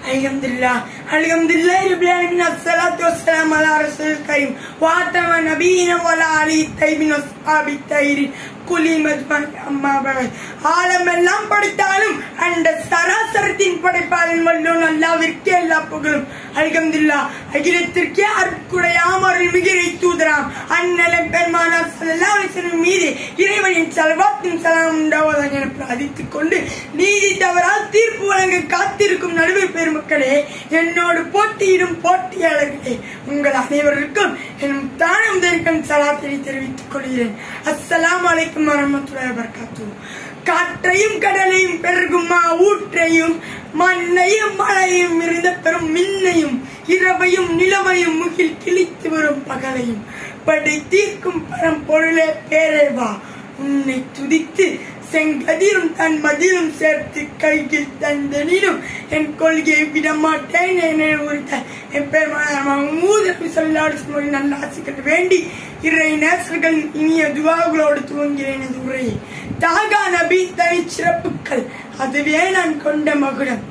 الحمدلله الحمد لله رب العالمين الصلاة والسلام على رسول الكريم وآتم نبينا وعلى آله الطيبين وصحابه الطاهرين குலி மஜ்மான் அம்மா பகை ஆழம் எல்லாம் படைத்தாலும் அந்த சராசரத்தின் படைப்பாளன் வல்லோன் அல்லாவிற்கே எல்லா புகழும் அல்கம்துல்லா அகிலத்திற்கே அற்புடையாம் அருள் மிகிரை தூதராம் அந்நலம் பெருமானார் ஸல்லல்லாஹு அலைஹி வஸல்லம் மீது இறைவனின் சல்வாத்தின் சலாம் உண்டாவதாக என பிரார்த்தித்துக் கொண்டு நீதி தவறால் தீர்ப்பு வழங்க காத்திருக்கும் நடுவர் பெருமக்களே என்னோடு போட்டியிடும் போட்டியாளர்களே உங்கள் அனைவருக்கும் என் தான முதற்கண் சலாத்தினை தெரிவித்துக் கொள்கிறேன் அஸ்ஸலாமு அலைக்கும் வரமத்துல்லாஹி வபரகாத்துஹு காற்றையும் கடலையும் பெருகுமா ஊற்றையும் மண்ணையும் மழையும் இருந்த பெரும் மின்னையும் இரவையும் நிலவையும் முகில் கிழித்து வரும் பகலையும் படை தீர்க்கும் பரம் பொருளே பேரேவா உன்னை துதித்து செங்கதிரும் தன் மதிலும் சேர்த்து கையில் தந்தனிலும் என் கொள்கையை விடமாட்டேன் என உரித்த என் பெருமாள் சொல்லாடு நல்ல ஆசைகள் வேண்டி இறை நேசர்கள் இனிய துவாகளோடு துவங்கிறேன் எனது உரையை தாகா நபி தனி சிறப்புகள் அதுவே நான் கொண்ட மகுடம்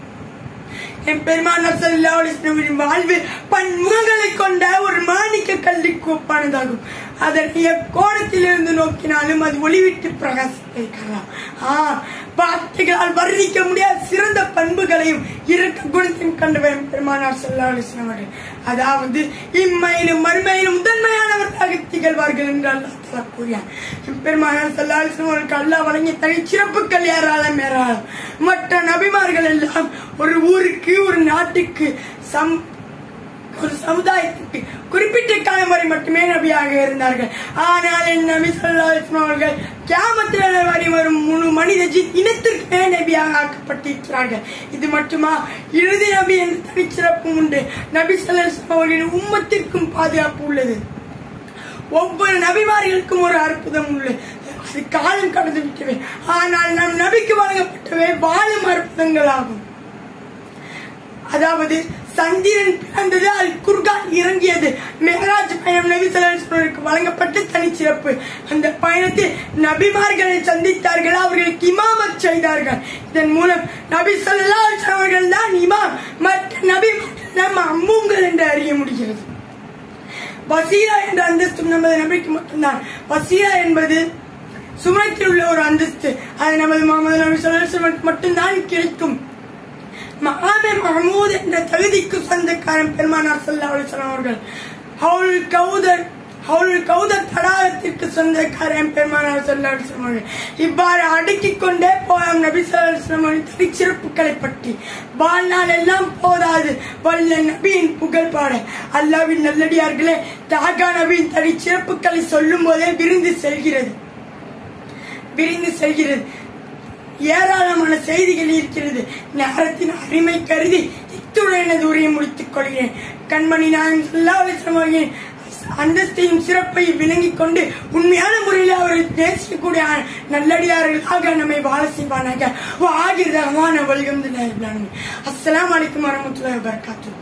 என் பெருமானார் ஸல்லல்லாஹு அலைஹி வஸல்லம் வாழ்வு பன்முகங்களை கொண்ட ஒரு மாணிக்க கல்லுக்கு ஒப்பானதாகும் அதனை எக்கோணத்திலிருந்து நோக்கினாலும் அது ஒளிவிட்டு பிரகாசிக்கலாம் ஆ வார்த்தைகளால் வர்ணிக்க முடியாத சிறந்த பண்புகளையும் இரக்க குணத்தையும் கண்டவர் பெருமானார் ஸல்லல்லாஹு அலைஹி வஸல்லம் அவர்கள் அதாவது இம்மையிலும் மறுமையிலும் முதன்மையானவர்களாக திகழ்வார்கள் என்று அல்லாஹ் தஆலா கூறினார் பெருமானார் ஸல்லல்லாஹு அலைஹி வஸல்லம் அவர்களுக்கு அல்லாஹ் வழங்கிய தனி சிறப்புகள் ஏராளம் ஏராளம் மற்ற நபிமார்கள் எல்லாம் ஒரு ஊருக்கு ஒரு நாட்டுக்கு சம் ஒரு சமுதாயத்துக்கு குறிப்பிட்ட காலம் வரை மட்டுமே நபியாக இருந்தார்கள் ஆனால் என் நபி ஸல்லல்லாஹு அலைஹி வஸல்லம் அவர்கள் கியாமத்தில் வரை வரும் முழு மனித ஜி- இனத்திற்கே நபியாக ஆக்கப்பட்டிருக்கிறார்கள் இது மட்டுமா இறுதி நபி என்ற தனிச்சிறப்பும் உண்டு நபி ஸல்லல்லாஹு அலைஹி வஸல்லம் அவர்களின் உம்மத்திற்கும் பாதுகாப்பு உள்ளது ஒவ்வொரு நபிமார்களுக்கும் ஒரு அற்புதம் உள்ளது அது காலம் கடந்து விட்டவை ஆனால் நம் நபிக்கு வழங்கப்பட்டவை வாழும் அற்புதங்களாகும் அதாவது சந்திரன் பிறந்தது அல் குர்கான் இறங்கியது மெஹராஜ் பயணம் நபி சலாஹருக்கு வழங்கப்பட்ட தனிச்சிறப்பு அந்த பயணத்தில் நபிமார்களை சந்தித்தார்கள் அவர்களுக்கு இமாமத் செய்தார்கள் இதன் மூலம் நபி சொல்லா அவர்கள் தான் இமாம் மற்ற நபி நம்ம அம்மூங்கள் என்று அறிய முடிகிறது வசீரா என்ற அந்தஸ்து நமது நபிக்கு மட்டும்தான் வசீரா என்பது சுமத்தில் உள்ள ஒரு அந்தஸ்து அது நமது முகமது நபி சொல்லி மட்டும்தான் கிடைக்கும் மகாமே மஹமூத் என்ற தகுதிக்கு சொந்தக்காரன் பெருமானார் ஸல்லல்லாஹு அலைஹி வஸல்லம் அவர்கள் ஹவுல் கௌதர் ஹவுல் கௌதர் தடாகத்திற்கு சொந்தக்காரன் பெருமானார் ஸல்லல்லாஹு அலைஹி வஸல்லம் அவர்கள் இவ்வாறு அடுக்கிக் கொண்டே போலாம் நபி ஸல்லல்லாஹு அலைஹி வஸல்லம் அவர்களின் தனிச்சிறப்புகளை பற்றி வாழ்நாள் எல்லாம் போதாது வல்ல நபியின் புகழ் பாட அல்லாவின் நல்லடியார்களே தாகா நபியின் தனிச்சிறப்புகளை சொல்லும் போதே விருந்து செல்கிறது விரிந்து செல்கிறது ஏராளமான செய்திகள் இருக்கிறது நேரத்தின் அருமை கருதி இத்துடன் எனது உரையை முடித்துக் கொள்கிறேன் கண்மணி நாயன் ஸல்லல்லாஹு அலைஹி வஸல்லம் அவர்களின் அந்தஸ்தையும் சிறப்பையும் விளங்கிக் கொண்டு உண்மையான முறையில் அவரை நேசிக்கக்கூடிய நல்லடியார்களாக நம்மை வாழ செய்வானாக ஆகிர் ரஹ்மான வல்கம் அஸ்ஸலாமு அலைக்கும் வரமத்துல்லாஹி வபரகாத்துஹு